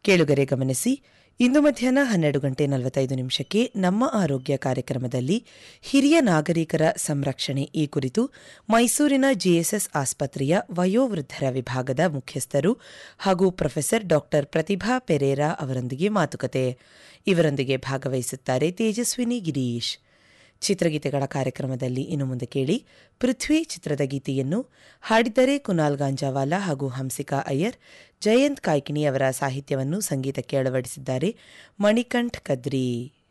ಕೇಳುಗರೆ ಗಮನಿಸಿ ಇಂದು ಮಧ್ಯಾಹ್ನ ಹನ್ನೆರಡು ಗಂಟೆ ನಲವತ್ತೈದು ನಿಮಿಷಕ್ಕೆ ನಮ್ಮ ಆರೋಗ್ಯ ಕಾರ್ಯಕ್ರಮದಲ್ಲಿ ಹಿರಿಯ ನಾಗರಿಕರ ಸಂರಕ್ಷಣೆ ಈ ಕುರಿತು ಮೈಸೂರಿನ ಜಿಎಸ್ಎಸ್ ಆಸ್ಪತ್ರೆಯ ವಯೋವೃದ್ಧರ ವಿಭಾಗದ ಮುಖ್ಯಸ್ಥರು ಹಾಗೂ ಪ್ರೊಫೆಸರ್ ಡಾಕ್ಟರ್ ಪ್ರತಿಭಾ ಪೆರೇರಾ ಅವರೊಂದಿಗೆ ಮಾತುಕತೆ ಇವರೊಂದಿಗೆ ಭಾಗವಹಿಸುತ್ತಾರೆ ತೇಜಸ್ವಿನಿ ಗಿರೀಶ್ ಚಿತ್ರಗೀತೆಗಳ ಕಾರ್ಯಕ್ರಮದಲ್ಲಿ ಇನ್ನು ಮುಂದೆ ಕೇಳಿ ಪೃಥ್ವಿ ಚಿತ್ರದ ಗೀತೆಯನ್ನು ಹಾಡಿದರೆ ಕುನಾಲ್ ಗಾಂಜಾವಾಲಾ ಹಾಗೂ ಹಂಸಿಕಾ ಅಯ್ಯರ್ ಜಯಂತ್ ಕಾಯ್ಕಿಣಿ ಅವರ ಸಾಹಿತ್ಯವನ್ನು ಸಂಗೀತಕ್ಕೆ ಅಳವಡಿಸಿದ್ದಾರೆ ಮಣಿಕಂಠ್ ಕದ್ರಿ